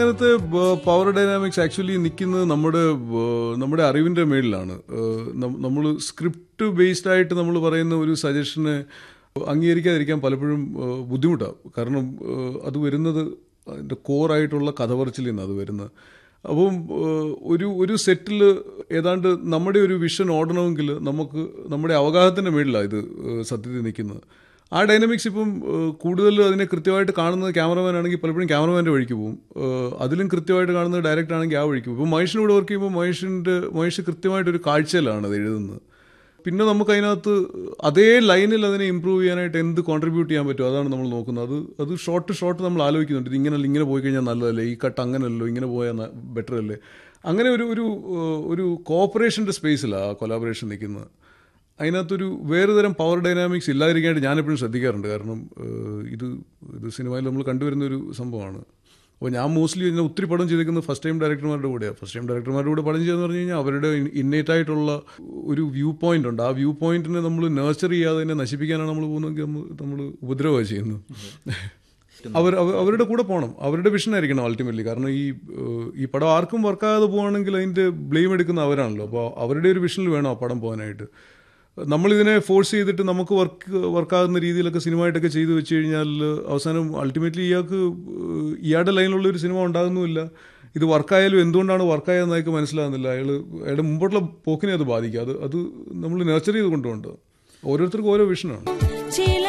അതിനകത്ത് power dynamics actually നിൽക്കുന്നത് നമ്മുടെ ബ- നമ്മുടെ അറിവിന്റെ മേളിലാണ് നമ്മൾ സ്ക്രിപ്റ്റ് ബേസ്ഡ് ആയിട്ട് നമ്മൾ പറയുന്ന ഒരു സജഷന് അംഗീകരിക്കാതിരിക്കാൻ പലപ്പോഴും ബുദ്ധിമുട്ടാണ് കാരണം ഏഹ്, അത് വരുന്നത് അതിൻ്റെ കോറായിട്ടുള്ള കഥ പറച്ചിൽ നിന്ന് അത് വരുന്നത് അപ്പം ഏഹ്, ഒരു ഒരു സെറ്റിൽ ഏതാണ്ട് നമ്മുടെ ഒരു വിഷൻ ഓടണമെങ്കിൽ നമുക്ക് നമ്മുടെ അവഗാഹത്തിൻ്റെ മേളിലാണ് ഇത് ഏഹ്, സത്യത്തിൽ നിൽക്കുന്നത് ആ ഡൈനാമിക്സ് ഇപ്പം ഏഹ്, കൂടുതൽ അതിനെ കൃത്യമായിട്ട് കാണുന്നത് ക്യാമറമാൻ ആണെങ്കിൽ പലപ്പോഴും ക്യാമറമാൻ്റെ വഴിക്ക് പോകും ഏഹ്, അതിലും കൃത്യമായിട്ട് കാണുന്നത് ഡയറക്റ്റ് ആണെങ്കിൽ ആ വഴിക്ക് പോകും ഇപ്പം മഹേഷിനോട് വർക്ക് ചെയ്യുമ്പോൾ മഹേഷിൻ്റെ മഹേഷ് കൃത്യമായിട്ടൊരു കാഴ്ചയിലാണ് അത് എഴുതുന്നത് പിന്നെ നമുക്ക് അതിനകത്ത് അതേ ലൈനിൽ അതിനെ ഇമ്പ്രൂവ് ചെയ്യാനായിട്ട് എന്ത് കോൺട്രിബ്യൂട്ട് ചെയ്യാൻ പറ്റും അതാണ് നമ്മൾ നോക്കുന്നത് അത് അത് ഷോർട്ട് ഷോർട്ട് നമ്മൾ ആലോചിക്കുന്നുണ്ട് ഇത് ഇങ്ങനെ ഇങ്ങനെ പോയി കഴിഞ്ഞാൽ നല്ലതല്ലേ ഈ കട്ട് അങ്ങനല്ലോ ഇങ്ങനെ പോയാൽ ബെറ്റർ അല്ലേ അങ്ങനെ ഒരു ഒരു ഏഹ്, ഒരു കോപ്പറേഷൻ്റെ സ്പേസിലാണ് ആ കൊലാബറേഷൻ നിൽക്കുന്നത് അതിനകത്തൊരു വേറെ തരം പവർ ഡൈനാമിക്സ് ഇല്ലാതിരിക്കാനായിട്ട് ഞാനെപ്പോഴും ശ്രദ്ധിക്കാറുണ്ട് കാരണം ഏഹ്, ഇത് ഇത് സിനിമയിൽ നമ്മൾ കണ്ടുവരുന്ന ഒരു സംഭവമാണ് അപ്പോൾ ഞാൻ മോസ്റ്റ്ലി ഇതിനെ ഒത്തിരി പടം ചെയ്തിരിക്കുന്നത് ഫസ്റ്റ് ടൈം ഡയറക്ടർമാരുടെ കൂടെയാണ് ഫസ്റ്റ് ടൈം ഡയറക്ടർമാരുടെ കൂടെ പടം ചെയ്യുക പറഞ്ഞു കഴിഞ്ഞാൽ അവരുടെ ഇന്നേറ്റ് ആയിട്ടുള്ള ഒരു വ്യൂ പോയിന്റ് ഉണ്ട് ആ വ്യൂ പോയിന്റിനെ നമ്മൾ നേർച്ചർ ചെയ്യാതെ തന്നെ നശിപ്പിക്കാനാണ് നമ്മൾ പോകുന്നതെങ്കിൽ നമ്മൾ ഉപദ്രവമാണ് ചെയ്യുന്നത് അവർ അവ- അവരുടെ കൂടെ പോകണം അവരുടെ വിഷൻ ആയിരിക്കണം അൾട്ടിമേറ്റ്ലി കാരണം ഈ ഏഹ്, ഈ പടം ആർക്കും വർക്കാകാതെ പോവാണെങ്കിൽ അതിൻ്റെ ബ്ലെയിം എടുക്കുന്ന അവരാണല്ലോ അപ്പോൾ അവരുടെ ഒരു വിഷനിൽ വേണം ആ പടം പോകാനായിട്ട് നമ്മളിതിനെ ഫോഴ്സ് ചെയ്തിട്ട് നമുക്ക് വർക്ക് വർക്കാകുന്ന രീതിയിലൊക്കെ സിനിമയായിട്ടൊക്കെ ചെയ്തു വെച്ച് കഴിഞ്ഞാൽ അവസാനം അൾട്ടിമേറ്റ്ലി ഇയാൾക്ക് ഏഹ്, ഇയാളുടെ ലൈനിലുള്ള ഒരു സിനിമ ഉണ്ടാകുന്നുമില്ല ഇത് വർക്കായാലും എന്തുകൊണ്ടാണ് വർക്കായതെന്ന് അയാൾക്ക് മനസ്സിലാകുന്നില്ല അയാൾ അയാളുടെ മുമ്പോട്ടുള്ള പോക്കിനെ അത് ബാധിക്കുക അത് അത് നമ്മൾ നേർച്ചർ ചെയ്ത് കൊണ്ടുപോകേണ്ടത് ഓരോരുത്തർക്കും ഓരോ വിഷനാണ് ചില